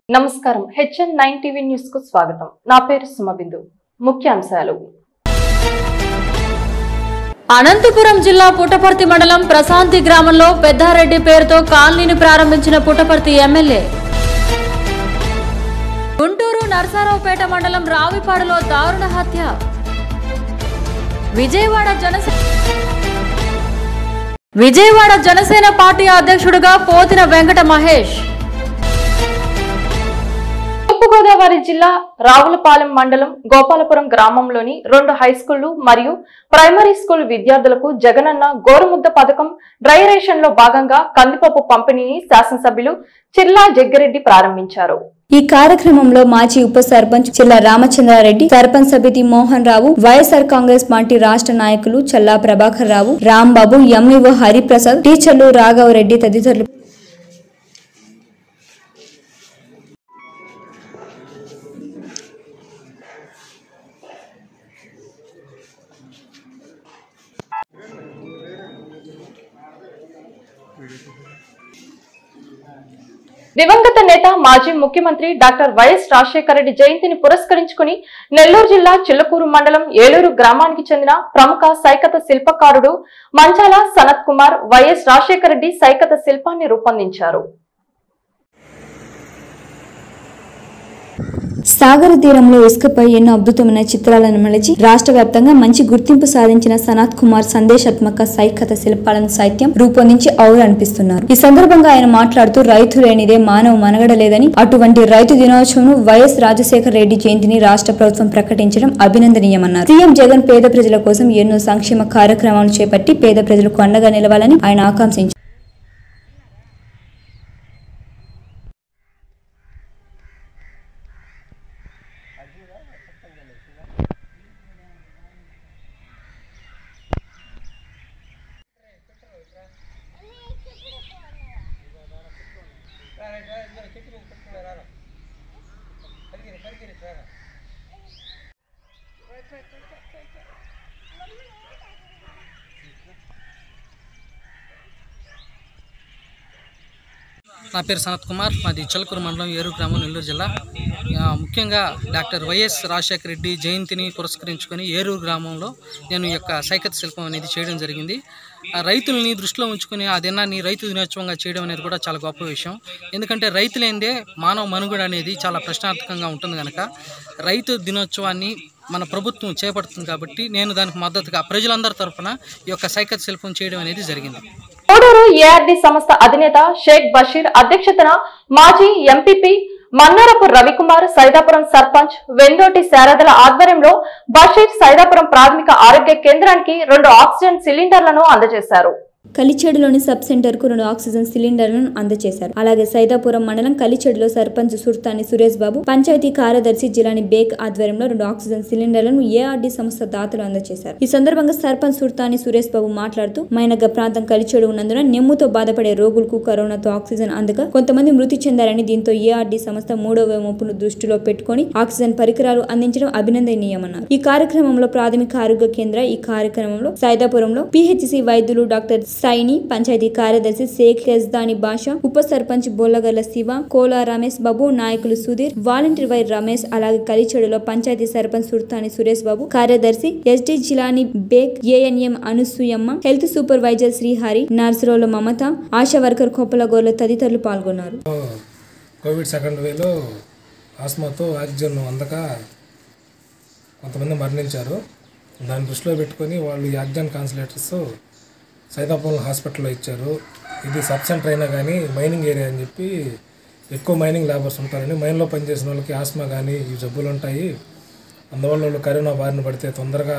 నమస్కారం HN nine TV news కు స్వాగతం నా పేరు సుమబిందు ముఖ్యాంశాలు అనంతపురం జిల్లా పుట్టపర్తి మండలం ప్రశాంతి గ్రామంలో పెద్దారెడ్డి పేరుతో కాలనీని ప్రారంభించిన పుట్టపర్తి ఎమ్మెల్యే గుంటూరు నరసారావుపేట మండలం రావిపాడులో దారుణ హత్య విజయవాడ జనసేన విజయవాడ జనసేన పార్టీ అధ్యక్షుడిగా పోతిన వెంకట మహేష్ తూర్పుగోదావరి జిల్లా రావులపాలెం మండలం గోపాలపురం గ్రామంలోని రెండు హై స్కూళ్లు మరియు ప్రైమరీ స్కూల్ విద్యార్థులకు జగనన్న గోరుముద్ద పథకం డ్రై రేషన్ లో భాగంగా కందిపప్పు పంపిణీని శాసనసభ్యులు చిర్లా జగ్గిరెడ్డి ప్రారంభించారు ఈ కార్యక్రమంలో మాజీ ఉప సర్పంచ్ చిల్ల రామచంద్రారెడ్డి సర్పంచ్ సమితి మోహన్ రావు వైఎస్ఆర్ కాంగ్రెస్ పార్టీ రాష్ట్ర నాయకులు చల్లా ప్రభాకర్ రావు రాంబాబు ఎంఈఓ హరిప్రసాద్ టీచర్లు రాఘవరెడ్డి తదితరులు దివంగత నేత మాజీ ముఖ్యమంత్రి డాక్టర్ వైఎస్ రాజశేఖర రెడ్డి జయంతిని పురస్కరించుకుని నెల్లూరు జిల్లా చిల్లకూరు మండలం ఏలూరు గ్రామానికి చెందిన ప్రముఖ సైకత శిల్పకారుడు మంచాల సనత్ కుమార్ వైఎస్ రాజశేఖర రెడ్డి సైకత శిల్పాన్ని రూపొందించారు సాగర తీరంలో ఇసుకపై ఎన్నో అద్భుతమైన చిత్రాలను మలిచి రాష్ట్ర వ్యాప్తంగా మంచి గుర్తింపు సాధించిన సనత్ కుమార్ సందేశాత్మక సైకత శిల్పాలను సాహిత్యం రూపొందించి ఔరు అనిపిస్తున్నారు ఈ సందర్భంగా ఆయన మాట్లాడుతూ రైతు లేనిదే మానవ మనగడ లేదని అటువంటి రైతు దినోత్సవం వైఎస్ రాజశేఖర రెడ్డి జయంతిని రాష్ట్ర ప్రభుత్వం ప్రకటించడం అభినందనీయమన్నారు సీఎం జగన్ పేద ప్రజల కోసం ఎన్నో సంక్షేమ కార్యక్రమాలు చేపట్టి పేద ప్రజలకు అండగా నిలవాలని ఆయన ఆకాంక్షించారు నా పేరు సనత్ కుమార్ మాది చిలకూరు మండలం ఏరు గ్రామం నెల్లూరు జిల్లా ఆ, ముఖ్యంగా డాక్టర్ వైఎస్ రాజశేఖర రెడ్డి జయంతిని పురస్కరించుకొని ఏరూరు గ్రామంలో నేను ఈ యొక్క సైకత్ శిల్పం అనేది చేయడం జరిగింది ఆ రైతుల్ని దృష్టిలో ఉంచుకొని ఆ దినాన్ని రైతు దినోత్సవంగా చేయడం అనేది కూడా చాలా గొప్ప విషయం ఎందుకంటే రైతులేందే మానవ మనుగడ అనేది చాలా ప్రశ్నార్థకంగా ఉంటుంది కనుక రైతు దినోత్సవాన్ని మన ప్రభుత్వం చేపడుతుంది కాబట్టి నేను దానికి మద్దతుగా ప్రజలందరి తరఫున ఈ యొక్క సైకత్ శిల్పం చేయడం అనేది జరిగింది కోడూరు ఏఆర్డి సంస్థ అధినేత షేక్ బషీర్ అధ్యక్షతన మాజీ ఎంపీపీ మన్నారపు రవికుమార్ సైదాపురం సర్పంచ్ వెందోటి శారదల ఆధ్వర్యంలో బషీర్ సైదాపురం ప్రాథమిక ఆరోగ్య కేంద్రానికి రెండు ఆక్సిజన్ సిలిండర్లను అందజేశారు కలిచేడులోని సబ్ సెంటర్ కు రెండు ఆక్సిజన్ సిలిండర్లను అందజేశారు అలాగే సైదాపురం మండలం కలిచేడులో సర్పంచ్ సుర్తాని సురేష్ బాబు పంచాయతీ కార్యదర్శి జిలాని బేగ్ ఆధ్వర్యంలో రెండు ఆక్సిజన్ సిలిండర్లను ఏఆర్డి సంస్థ దాతలు అందజేశారు ఈ సందర్భంగా సర్పంచ్ సుర్తాని సురేష్ బాబు మాట్లాడుతూ మైనగ ప్రాంతం కలిచేడు ఉన్నందున నెమ్ముతో బాధపడే రోగులకు కరోనాతో ఆక్సిజన్ అందక కొంతమంది మృతి చెందారని దీంతో ఏఆర్డి సంస్థ మూడవ ముప్పును దృష్టిలో పెట్టుకొని ఆక్సిజన్ పరికరాలు అందించడం అభినందనీయమన్నారు ఈ కార్యక్రమంలో ప్రాథమిక ఆరోగ్య కేంద్ర ఈ కార్యక్రమంలో సైదాపురంలో పిహెచ్సి వైద్యులు డాక్టర్ సైని పంచాయతీ కార్యదర్శి షేక్ యజ్దాని భాష ఉప సర్పంచ్ బొల్లగల్ల శివ కోలా రమేష్ బాబు నాయకులు సుధీర్ వాలంటీర్ వై రమేష్ అలాగే కలిచెడులో పంచాయతీ సర్పంచ్ సుర్తాని సురేష్ బాబు కార్యదర్శి SD Jilani Baig ANM Anasuyamma health supervisor Srihari Narsarola Mamata Asha worker Koppalagorla తదితరులు పాల్గొన్నారు కోవిడ్ సెకండ్ వేలో ఆస్మాతో ఆక్సిజన్ అందక కొంతమంది మరణించారు దాన్ని దృష్టిలో పెట్టుకొని వాళ్ళు ఈ ఆక్సిజన్ కాన్సలేటర్స్ సైదాపురం హాస్పిటల్లో ఇచ్చారు ఇది సబ్ సెంటర్ అయినా కానీ మైనింగ్ ఏరియా అని చెప్పి ఎక్కువ మైనింగ్ లేబర్స్ ఉంటారని మైన్లో పనిచేసిన వాళ్ళకి ఆస్మా కానీ ఈ జబ్బులు ఉంటాయి అందువల్ల వాళ్ళు కరోనా బారిన పడితే తొందరగా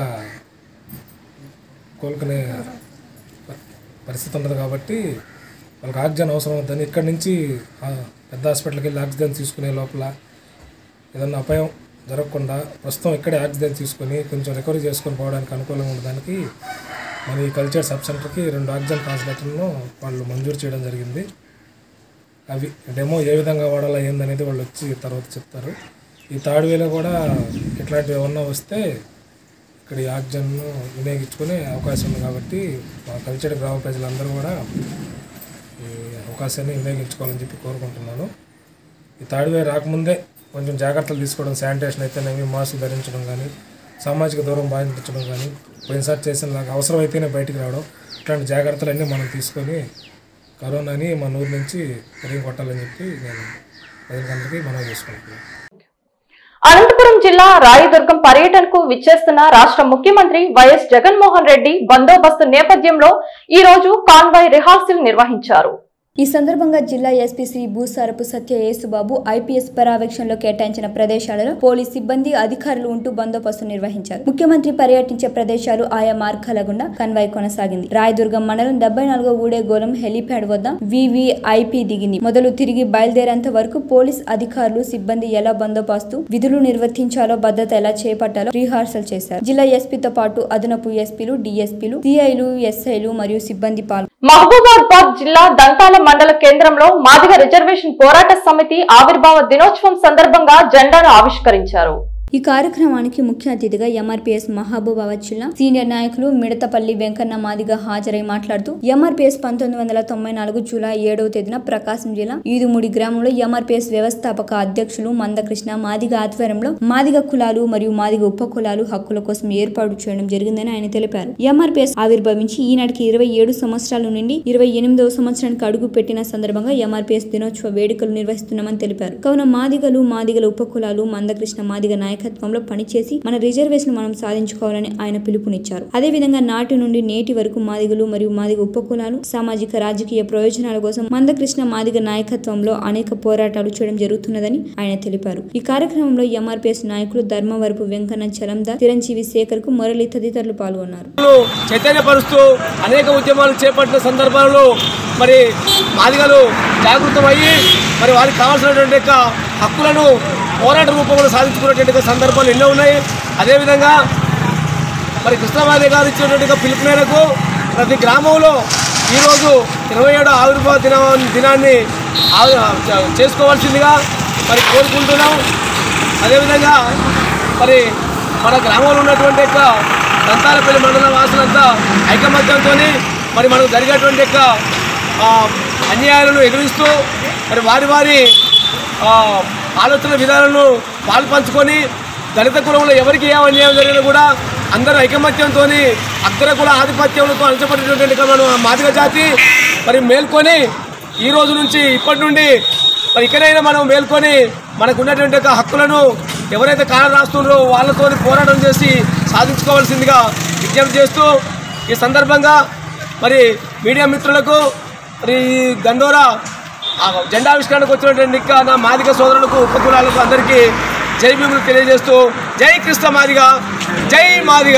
కోలుకునే ప- పరిస్థితి ఉండదు కాబట్టి వాళ్ళకి ఆక్సిజన్ అవసరం అవుతుంది ఇక్కడి నుంచి ఆ, పెద్ద హాస్పిటల్కి వెళ్ళి ఆక్సిజన్ తీసుకునే లోపల ఏదన్నా అపాయం జరగకుండా ప్రస్తుతం ఇక్కడే ఆక్సిజన్ తీసుకొని కొంచెం రికవరీ చేసుకొని పోవడానికి అనుకూలంగా ఉండడానికి మన ఈ కల్చర్ సబ్ సెంటర్కి రెండు ఆక్సిజన్ కాన్సన్ట్రేటర్లను వాళ్ళు మంజూరు చేయడం జరిగింది అవి డెమో ఏ విధంగా వాడాలా ఏందనేది వాళ్ళు వచ్చి తర్వాత చెప్తారు ఈ థర్డ్ వేలో కూడా ఇట్లాంటివి ఏమన్నా వస్తే ఇక్కడ ఈ ఆక్సిజన్ను వినియోగించుకునే అవకాశం ఉంది కాబట్టి మా కల్చర్ గ్రామ ప్రజలందరూ కూడా ఈ అవకాశాన్ని వినియోగించుకోవాలని చెప్పి కోరుకుంటున్నాను ఈ థర్డ్ వేవ్ రాకముందే కొంచెం జాగ్రత్తలు తీసుకోవడం శానిటేషన్ అయితేనేమి మాస్క్ ధరించడం కానీ సామాజిక దూరం పాటించడం కానీ పోయినసారి చేసినలాగా అవసరమైతేనే బయటికి రావడం ఇట్లాంటి జాగ్రత్తలన్నీ మనం తీసుకొని కరోనాని మన ఊరి నుంచి తిరిగి కొట్టాలని చెప్పి నేను ప్రజలందరికీ మనం చేసుకుంటున్నాను అనంతపురం జిల్లా రాయదుర్గం పర్యటనకు విచ్చేస్తున్న రాష్ట్ర ముఖ్యమంత్రి వైఎస్ జగన్మోహన్ రెడ్డి బందోబస్తు నేపథ్యంలో ఈ రోజు కాన్వాయ్ రిహార్సల్ నిర్వహించారు ఈ సందర్భంగా జిల్లా ఎస్పీ శ్రీ భూసారపు సత్య యేసుబాబు ఐపీఎస్ పర్యవేక్షణలో కేటాయించిన ప్రదేశాలలో పోలీస్ సిబ్బంది అధికారులు ఉంటూ బందోబస్తు నిర్వహించారు ముఖ్యమంత్రి పర్యటించే ప్రదేశాలు ఆయా మార్గాల గుండా కన్వాయ్ కొనసాగింది రాయదుర్గం మండలం డెబ్బై నాలుగో ఊడేగోళం హెలీప్యాడ్ వద్ద వివిఐపి దిగింది మొదలు తిరిగి బయలుదేరేంత వరకు పోలీస్ అధికారులు సిబ్బంది ఎలా బందోబస్తు విధులు నిర్వర్తించాలో భద్రత ఎలా చేపట్టాలో రిహార్సల్ చేశారు జిల్లా ఎస్పీతో పాటు అదనపు ఎస్పీలు డిఎస్పీలు సిఐలు ఎస్ఐలు మరియు సిబ్బంది పాల్గొన్నారు మహబూబాబాద్ జిల్లా దంతాల మండల కేంద్రంలో మాదిగ రిజర్వేషన్ పోరాట సమితి ఆవిర్భావ దినోత్సవం సందర్భంగా జెండాను ఆవిష్కరించారు ఈ కార్యక్రమానికి ముఖ్య అతిథిగా ఎంఆర్పీఎస్ మహబూబాబాద్ జిల్లా సీనియర్ నాయకులు మిడతపల్లి వెంకన్న మాదిగ హాజరై మాట్లాడుతూ ఎంఆర్పీఎస్ పంతొమ్మిది వందల తొంభై నాలుగు జూలై ఏడవ తేదీన ప్రకాశం జిల్లా ఈదుముడి గ్రామంలో ఎంఆర్పీఎస్ వ్యవస్థాపక అధ్యక్షులు మందకృష్ణ మాదిగ ఆధ్వర్యంలో మాదిగ కులాలు మరియు మాదిగ ఉప కులాలు హక్కుల కోసం ఏర్పాటు చేయడం జరిగిందని ఆయన తెలిపారు ఎంఆర్పీఎస్ ఆవిర్భవించి ఈనాటికి ఇరవై ఏడు సంవత్సరాల నుండి ఇరవై ఎనిమిదవ సంవత్సరానికి అడుగు పెట్టిన సందర్భంగా ఎంఆర్పీఎస్ దినోత్సవ వేడుకలు నిర్వహిస్తున్నామని తెలిపారు కావున మాదిగలు మాదిగల ఉప కులాలు మందకృష్ణ మాదిగ నాయకత్వంలో పనిచేసి మన రిజర్వేషన్ మనం సాధించుకోవాలని ఆయన పిలుపునిచ్చారు అదేవిధంగా నాటి నుండి నేటి వరకు మాదిగలు మరియు మాదిగ ఉప కులాలు సామాజిక రాజకీయ ప్రయోజనాల కోసం మందకృష్ణ మాదిగ నాయకత్వంలో అనేక పోరాటాలు చేయడం జరుగుతున్నదని ఆయన తెలిపారు ఈ కార్యక్రమంలో ఎంఆర్పీఎస్ నాయకులు ధర్మవరపు వెంకన్న చలందార్ చిరంజీవి శేఖర్ కు మురళి తదితరులు పాల్గొన్నారు చైతన్యపరుస్తూ అనేక ఉద్యమాలు చేపట్టిన సందర్భాల్లో మరి మాదిగలు జాగృతమయ్యి మరి వారికి కావాల్సినటువంటి యొక్క హక్కులను పోరాట రూపంలో సాధించుకున్నటువంటి యొక్క సందర్భాలు ఎన్నో ఉన్నాయి అదేవిధంగా మరి కృష్ణమాది గారు ఇచ్చినటువంటి యొక్క పిలుపు మేరకు ప్రతి గ్రామంలో ఈరోజు ఇరవై ఏడో ఆవిర్భావ దిన దినాన్ని ఆ- చ- చేసుకోవాల్సిందిగా మరి కోరుకుంటున్నాం అదేవిధంగా మరి మన గ్రామంలో ఉన్నటువంటి యొక్క దంతాలపల్లి మండల వాసులంతా ఐకమత్యంతో మరి మనకు జరిగేటువంటి యొక్క ఆ, అన్యాయాలను ఎదురిస్తూ మరి వారి వారి ఆ, ఆలోచన విధానాలను పాల్పంచుకొని దళిత కులంలో ఎవరికి ఏ అన్యాయం జరిగినా కూడా అందరూ ఐకమత్యంతో అగ్రకుల ఆధిపత్యంతో అణచబడినటువంటి యొక్క మన మాదిగ జాతి మరి మేల్కొని ఈ రోజు నుంచి ఇప్పటి నుండి మరి ఇక్కడైనా మనం మేల్కొని మనకు ఉన్నటువంటి యొక్క హక్కులను ఎవరైతే కాలం రాస్తున్నారో వాళ్ళతో పోరాటం చేసి సాధించుకోవాల్సిందిగా విజ్ఞప్తి చేస్తూ ఈ సందర్భంగా మరి మీడియా మిత్రులకు మరి ఈ దండోరా ఆ జెండావిష్కరణకు వచ్చినటువంటి ఇంకా నా మాదిగ సోదరులకు ఉపకులాలకు అందరికీ జై భీములు తెలియజేస్తూ జై కృష్ణ మాదిగ జై మాదిగ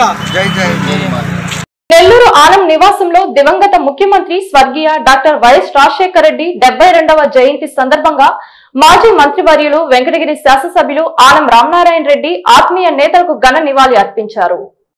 నెల్లూరు ఆనం నివాసంలో దివంగత ముఖ్యమంత్రి స్వర్గీయ డాక్టర్ వైఎస్ రాజశేఖర రెడ్డి డెబ్బై రెండవ జయంతి సందర్భంగా మాజీ మంత్రివర్యులు వెంకటగిరి శాసనసభ్యులు ఆనం రామనారాయణ రెడ్డి ఆత్మీయ నేతలకు ఘన నివాళి అర్పించారు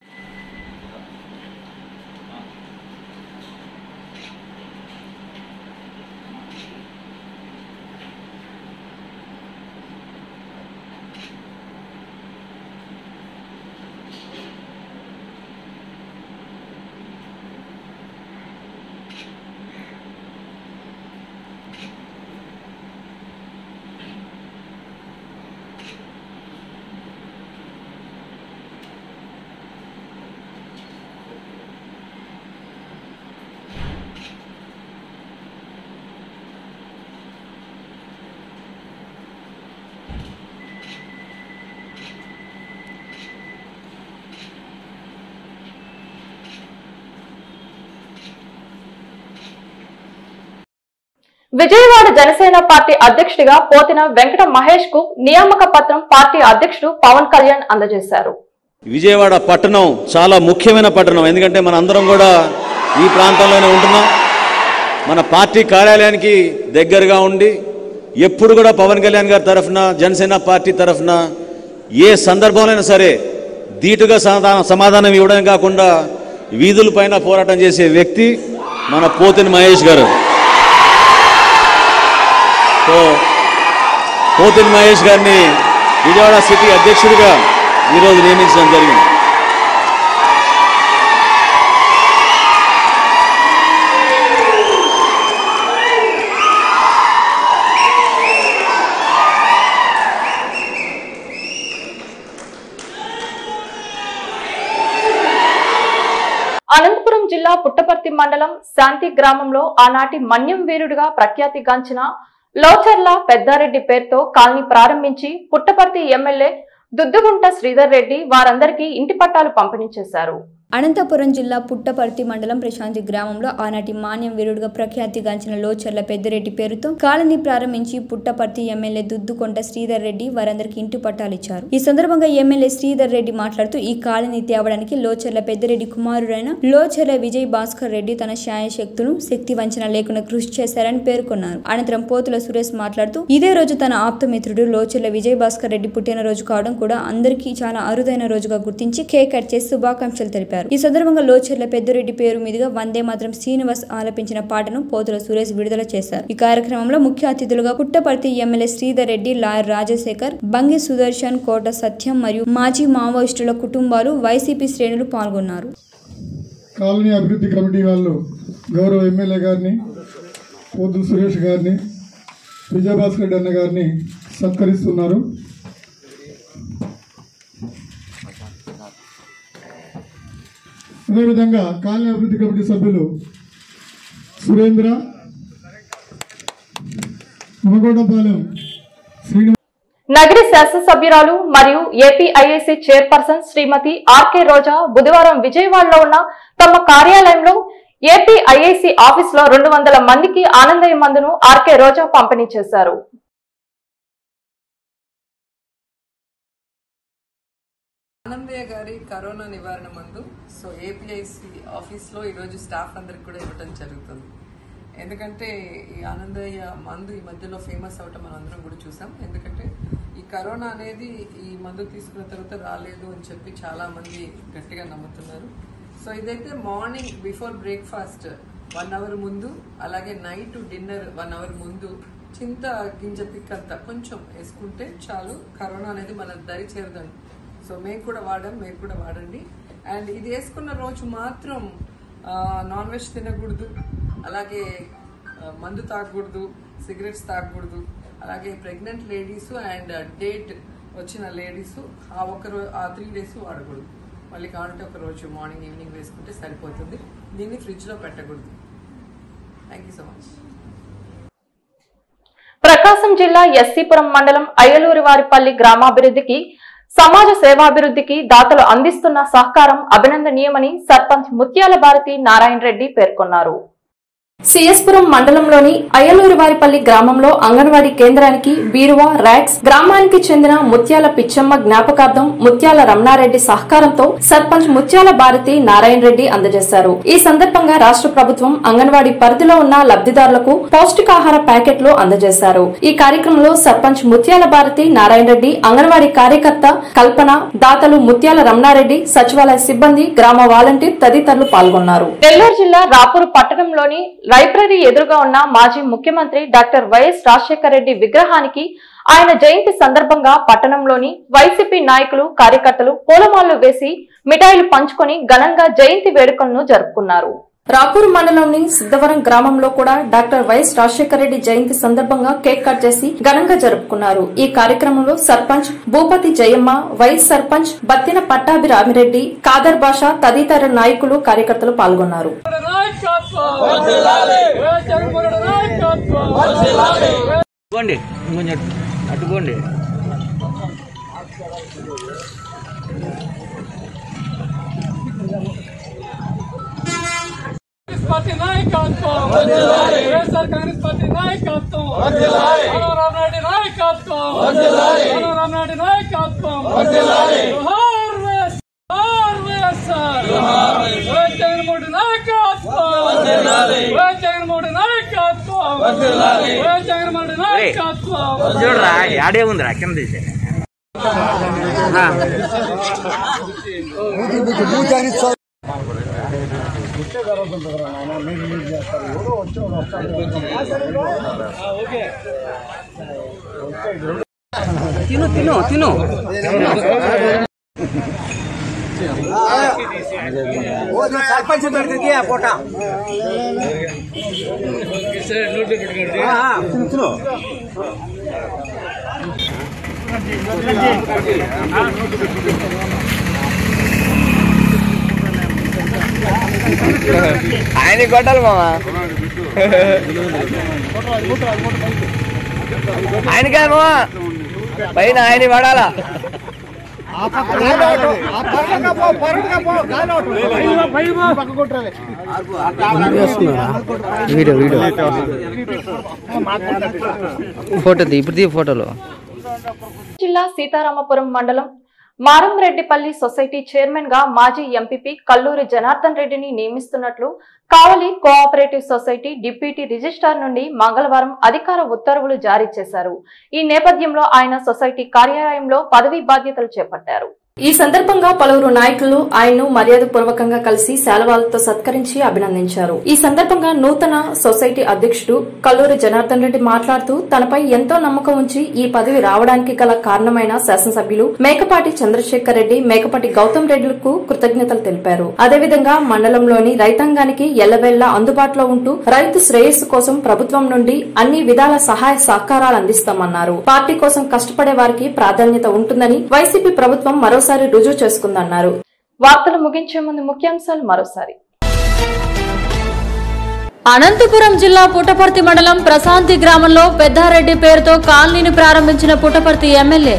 విజయవాడ జనసేన పార్టీ అధ్యక్షుడిగా పోతిన వెంకట మహేష్ కు నియామక పత్రం పార్టీ అధ్యక్షుడు పవన్ కళ్యాణ్ అందజేశారు విజయవాడ పట్టణం చాలా ముఖ్యమైన పట్టణం ఎందుకంటే మన అందరం కూడా ఈ ప్రాంతంలోనే ఉంటున్నాం మన పార్టీ కార్యాలయానికి దగ్గరగా ఉండి ఎప్పుడు కూడా పవన్ కళ్యాణ్ గారి తరఫున జనసేన పార్టీ తరఫున ఏ సందర్భంలోనైనా సరే ధీటుగా సమాధానం సమాధానం ఇవ్వడం కాకుండా వీధుల పైన పోరాటం చేసే వ్యక్తి మన పోతిని మహేష్ గారు సో పోతిని మహేష్ గారిని విజయవాడ సిటీ అధ్యక్షుడిగా ఈరోజు నియమించడం జరిగింది అనంతపురం జిల్లా పుట్టపర్తి మండలం శాంతి గ్రామంలో ఆనాటి మన్యం వీరుడిగా ప్రఖ్యాతిగాంచిన లోచర్ల పెద్దారెడ్డి పేరుతో కాలనీ ప్రారంభించి పుట్టపర్తి ఎమ్మెల్యే దుద్దుగుంట శ్రీధర్ రెడ్డి వారందరికీ ఇంటి పట్టాలు పంపిణీ చేశారు అనంతపురం జిల్లా పుట్టపర్తి మండలం ప్రశాంతి గ్రామంలో ఆనాటి మాన్యం వీరుడుగా ప్రఖ్యాతిగాంచిన లోచర్ల పెద్దిరెడ్డి పేరుతో కాలనీ ప్రారంభించి పుట్టపర్తి ఎమ్మెల్యే దుద్దుకొండ శ్రీధర్ రెడ్డి వారందరికీ ఇంటి పట్టాలు ఇచ్చారు ఈ సందర్భంగా ఎమ్మెల్యే శ్రీధర్ రెడ్డి మాట్లాడుతూ ఈ కాలనీ తేవడానికి లోచర్ల పెద్దిరెడ్డి కుమారుడైన లోచర్ల విజయ్ భాస్కర్ రెడ్డి తన శాయశక్తులు శక్తి వంచన లేకుండా కృషి చేశారని పేర్కొన్నారు అనంతరం పోతుల సురేష్ మాట్లాడుతూ ఇదే రోజు తన ఆప్తమిత్రుడు లోచర్ల విజయ్ భాస్కర్ రెడ్డి పుట్టినరోజు కావడం కూడా అందరికీ చాలా అరుదైన రోజుగా గుర్తించి కేక్ కట్ చేసి శుభాకాంక్షలు తెలిపారు ఈ సందర్భంగా లోచర్ల పెద్దిరెడ్డి పేరు మీదుగా వందే మాత్రం శ్రీనివాస్ ఆలపించిన పాటను పోతుల సురేష్ విడుదల చేశారు ఈ కార్యక్రమంలో ముఖ్య అతిథులుగా పుట్టపర్తి ఎమ్మెల్యే శ్రీధర్ రెడ్డి లాయర్ రాజశేఖర్ బంగి సుదర్శన్ కోట సత్యం మరియు మాజీ మావోయిస్టుల కుటుంబాలు వైసీపీ శ్రేణులు పాల్గొన్నారు కాలనీ అభివృద్ధి కమిటీ వాళ్ళు గౌరవ ఎమ్మెల్యే గారిని పోతు సురేష్ గారిని విజయభాస్కర్ రెడ్డి అన్న గారిని సత్కరిస్తున్నారు అదేవిధంగా కాలనీ అభివృద్ధి కమిటీ సభ్యులు సురేంద్ర మునగొండపాలెం శ్రీనివాస్ నగరి శాసనసభ్యురాలు మరియు ఏపీఐఏసీ చైర్పర్సన్ శ్రీమతి ఆర్కే రోజా బుధవారం విజయవాడలో ఉన్న తమ కార్యాలయంలో ఏపీఐఏసీ ఆఫీస్ లో రెండు వందల మందికి ఆనందయ్య మందును ఆర్కే రోజా పంపిణీ చేశారు ఆనందయ్య గారి కరోనా నివారణ మందు సో ఏపీఐసి ఆఫీస్లో ఈరోజు స్టాఫ్ అందరికి కూడా ఇవ్వడం జరుగుతుంది ఎందుకంటే ఈ ఆనందయ్య మందు ఈ మధ్యలో ఫేమస్ అవటం మనం అందరం కూడా చూసాం ఎందుకంటే ఈ కరోనా అనేది ఈ మందు తీసుకున్న తర్వాత రాలేదు అని చెప్పి చాలా మంది గట్టిగా నమ్ముతున్నారు సో ఇదైతే morning before breakfast one hour ముందు అలాగే నైట్ డిన్నర్ వన్ అవర్ ముందు చింత గింజ పిక్కంత కొంచెం వేసుకుంటే చాలు కరోనా అనేది మన దరి చేరదండి సో మేము కూడా వాడాం మీరు కూడా వాడండి అండ్ ఇది వేసుకున్న రోజు మాత్రం నాన్ వెజ్ తినకూడదు అలాగే ఆ, మందు తాగకూడదు సిగరెట్స్ తాగకూడదు అలాగే ప్రెగ్నెంట్ లేడీస్ అండ్ డేట్ వచ్చిన లేడీస్ ఆ ఒక రోజు ఆ త్రీ డేస్ వాడకూడదు మళ్ళీ కావాలంటే ఒక రోజు మార్నింగ్ ఈవినింగ్ వేసుకుంటే సరిపోతుంది దీన్ని ఫ్రిడ్జ్లో పెట్టకూడదు thank you so much Prakasam జిల్లా ఎస్సీపురం మండలం అయ్యలూరివారిపల్లి గ్రామాభివృద్ధికి సమాజ సేవాభివృద్ధికి దాతలు అందిస్తున్న సహకారం అభినందనీయమని సర్పంచ్ ముత్యాల భారతి నారాయణ రెడ్డి పేర్కొన్నారు సిఎస్పురం మండలంలోని అయ్యలూరివారిపల్లి గ్రామంలో అంగన్వాడీ కేంద్రానికి బీరువా ర్యాక్స్ గ్రామానికి చెందిన ముత్యాల పిచ్చమ్మ జ్ఞాపకార్థం ముత్యాల రమణారెడ్డి సహకారంతో సర్పంచ్ ముత్యాల భారతి నారాయణ రెడ్డి అందజేశారు ఈ సందర్భంగా రాష్ట్ర ప్రభుత్వం అంగన్వాడీ పరిధిలో ఉన్న లబ్ధిదారులకు పౌష్టికాహార ప్యాకెట్లు అందజేశారు ఈ కార్యక్రమంలో సర్పంచ్ ముత్యాల భారతి నారాయణ రెడ్డి అంగన్వాడీ కార్యకర్త కల్పన దాతలు ముత్యాల రమణారెడ్డి సచివాలయ సిబ్బంది గ్రామ వాలంటీర్ తదితరులు పాల్గొన్నారు నెల్లూరు జిల్లా రాపూర్ పట్టణంలోని లైబ్రరీ ఎదురుగా ఉన్న మాజీ ముఖ్యమంత్రి డాక్టర్ వైఎస్ రాజశేఖర రెడ్డి విగ్రహానికి ఆయన జయంతి సందర్భంగా పట్టణంలోని వైసీపీ నాయకులు కార్యకర్తలు పూలమాలలు వేసి మిఠాయిలు పంచుకొని ఘనంగా జయంతి వేడుకలను జరుపుకున్నారు రాపూర్ మండలంలోని సిద్ధవరం గ్రామంలో కూడా డాక్టర్ వైఎస్ రాజశేఖర రెడ్డి జయంతి సందర్భంగా కేక్ కట్ చేసి ఘనంగా జరుపుకున్నారు ఈ కార్యక్రమంలో సర్పంచ్ భూపతి జయమ్మ వైస్ సర్పంచ్ బత్తిన పట్టాభి రామిరెడ్డి కాదర్ భాష తదితర నాయకులు కార్యకర్తలు పాల్గొన్నారు పోండి కొంచెం అట్టుకోండి పార్టీ నాయకత్వం వైఎస్ఆర్ కాంగ్రెస్ పార్టీ నాయకత్వం మనోరామ్ రెడ్డి నాయకత్వం మనోరామ్ నాయకత్వం జోహార్ వైఎస్- జోహార్ వైఎస్ఆర్ వైఎస్ జగన్మోహన్ నాయకత్వం వైఎస్ జగన్మోహన్ నాయకత్వం వైఎస్ జగన్మోహన్ నాయకత్వం చూడరా యాడే ఉందిరా కింద తీసే తిను తిను తిను సర్పంచ్ పెడుతుంది ఆ పూట తిను తిను ఆయన కొట్టాలి మామా ఆయనకే మామా పైన ఆయన పడాలా వీడియో వీడియో ఫోటో తీ ఇప్పుడు తీ ఫోటోలో జిల్లా సీతారామపురం మండలం మారంరెడ్డిపల్లి సొసైటీ చైర్మన్ గా మాజీ ఎంపీపీ కల్లూరి జనార్దన్ రెడ్డిని నియమిస్తున్నట్లు Kavali cooperative society deputy registrar నుండి మంగళవారం అధికార ఉత్తర్వులు జారీ చేశారు ఈ నేపథ్యంలో ఆయన సొసైటీ కార్యాలయంలో పదవీ బాధ్యతలు చేపట్టారు ఈ సందర్భంగా పలువురు నాయకులు ఆయన్ను మర్యాదపూర్వకంగా కలిసి శాలవాలతో సత్కరించి అభినందించారు ఈ సందర్భంగా నూతన సొసైటీ అధ్యక్షుడు కల్లూరి జనార్దన్ రెడ్డి మాట్లాడుతూ తనపై ఎంతో నమ్మకం ఉంచి ఈ పదవి రావడానికి గల కారణమైన శాసనసభ్యులు మేకపాటి చంద్రశేఖర్ రెడ్డి మేకపాటి గౌతమ్ రెడ్డిలకు కృతజ్ఞతలు తెలిపారు అదేవిధంగా మండలంలోని రైతాంగానికి ఎల్లవేళ్లా అందుబాటులో ఉంటూ రైతు శ్రేయస్సు కోసం ప్రభుత్వం నుండి అన్ని విధాల సహాయ సహకారాలు అందిస్తామన్నారు పార్టీ కోసం కష్టపడే వారికి ప్రాధాన్యత ఉంటుందని వైసీపీ ప్రభుత్వం మరోసారి రుజువు చేసుకుందన్నారు వార్తలు ముగించే ముందు ముఖ్యాంశాలు మరోసారి అనంతపురం జిల్లా పుట్టపర్తి మండలం ప్రశాంతి గ్రామంలో పెద్దారెడ్డి పేరుతో కాలనీని ప్రారంభించిన పుట్టపర్తి ఎమ్మెల్యే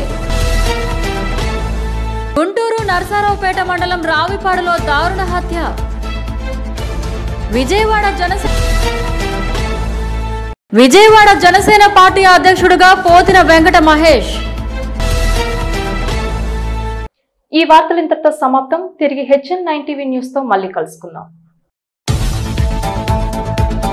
గుంటూరు నర్సారావుపేట మండలం రావిపాడులో దారుణ హత్య విజయవాడ జనసేన విజయవాడ జనసేన పార్టీ అధ్యక్షుడిగా పోతిన వెంకట మహేష్ ఈ వార్తలు ఇంతటితో సమాప్తం తిరిగి హెచ్ఎన్ నైన్ టీవీ న్యూస్ తో మళ్ళీ కలుసుకుందాం